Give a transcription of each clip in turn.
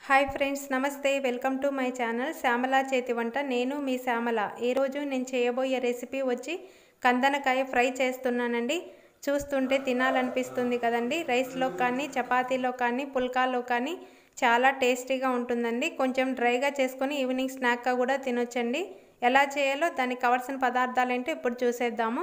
hi friends నమస్తే welcome to my channel Shyamala చేతి వంట నేను మీ శ్యామల ఈరోజు నేను చేయబోయే రెసిపీ వచ్చి కందనకాయ ఫ్రై చేస్తున్నానండి చూస్తుంటే తినాలనిపిస్తుంది కదండి రైస్లో కానీ చపాతీలో కానీ పుల్కాలో కానీ చాలా టేస్టీగా ఉంటుందండి కొంచెం డ్రైగా చేసుకొని ఈవినింగ్ స్నాక్గా కూడా తినొచ్చండి ఎలా చేయాలో దానికి కావాల్సిన పదార్థాలు ఏంటో ఇప్పుడు చూసేద్దాము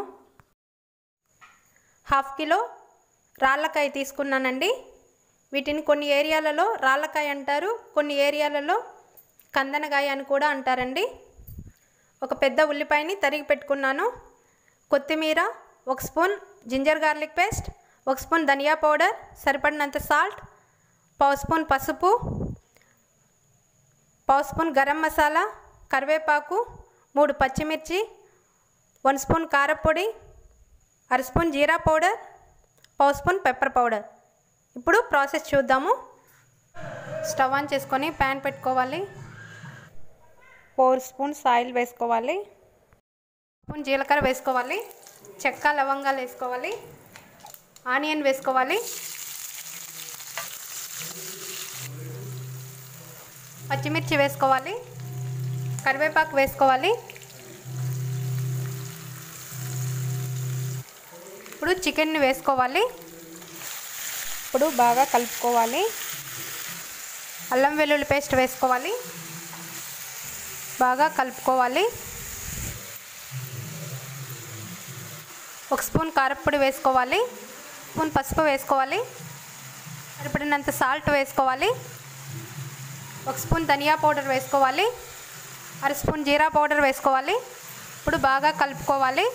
హాఫ్ కిలో రాళ్ళకాయ తీసుకున్నానండి వీటిని కొన్ని ఏరియాలలో రాళ్ళకాయ అంటారు కొన్ని ఏరియాలలో కందనకాయ అని కూడా అంటారండి ఒక పెద్ద ఉల్లిపాయని తరిగి పెట్టుకున్నాను కొత్తిమీర ఒక స్పూన్ జింజర్ గార్లిక్ పేస్ట్ ఒక స్పూన్ ధనియా పౌడర్ సరిపడినంత సాల్ట్ పావు స్పూన్ పసుపు పావు స్పూన్ గరం మసాలా కరివేపాకు మూడు పచ్చిమిర్చి వన్ స్పూన్ కారపొడి అర స్పూన్ జీరా పౌడర్ పావు స్పూన్ పెప్పర్ పౌడర్ ఇప్పుడు ప్రాసెస్ చూద్దాము స్టవ్ ఆన్ చేసుకొని ప్యాన్ పెట్టుకోవాలి ఫోర్ స్పూన్స్ ఆయిల్ వేసుకోవాలి స్పూన్ జీలకర్ర వేసుకోవాలి చెక్క లవంగాలు వేసుకోవాలి ఆనియన్ వేసుకోవాలి పచ్చిమిర్చి వేసుకోవాలి కరివేపాకు వేసుకోవాలి ఇప్పుడు చికెన్ని వేసుకోవాలి ఇప్పుడు బాగా కలుపుకోవాలి అల్లం వెల్లుల్లి పేస్ట్ వేసుకోవాలి బాగా కలుపుకోవాలి ఒక స్పూన్ కారప్పొడి వేసుకోవాలి స్పూన్ పసుపు వేసుకోవాలి సరిపడినంత సాల్ట్ వేసుకోవాలి ఒక స్పూన్ ధనియా పౌడర్ వేసుకోవాలి అర స్పూన్ జీరా పౌడర్ వేసుకోవాలి ఇప్పుడు బాగా కలుపుకోవాలి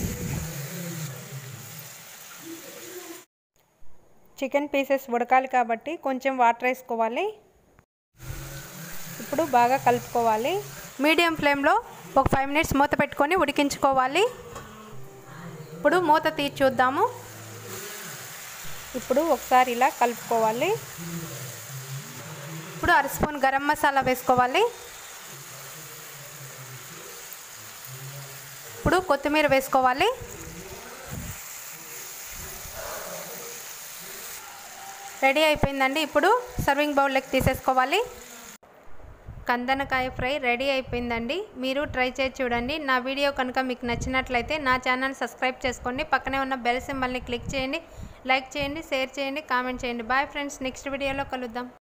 చికెన్ పీసెస్ ఉడకాలి కాబట్టి కొంచెం వాటర్ వేసుకోవాలి ఇప్పుడు బాగా కలుపుకోవాలి మీడియం ఫ్లేమ్లో ఒక ఫైవ్ మినిట్స్ మూత పెట్టుకొని ఉడికించుకోవాలి ఇప్పుడు మూత తీసి చూద్దాము ఇప్పుడు ఒకసారి ఇలా కలుపుకోవాలి ఇప్పుడు అర స్పూన్ గరం మసాలా వేసుకోవాలి ఇప్పుడు కొత్తిమీర వేసుకోవాలి రెడీ అయిపోయిందండి ఇప్పుడు సర్వింగ్ బౌల్లోకి తీసేసుకోవాలి కందనకాయ ఫ్రై రెడీ అయిపోయిందండి మీరు ట్రై చేసి చూడండి నా వీడియో కనుక మీకు నచ్చినట్లయితే నా ఛానల్ సబ్స్క్రైబ్ చేసుకోండి పక్కనే ఉన్న బెల్ సింబల్ని క్లిక్ చేయండి లైక్ చేయండి షేర్ చేయండి కామెంట్ చేయండి బాయ్ ఫ్రెండ్స్ నెక్స్ట్ వీడియోలో కలుద్దాం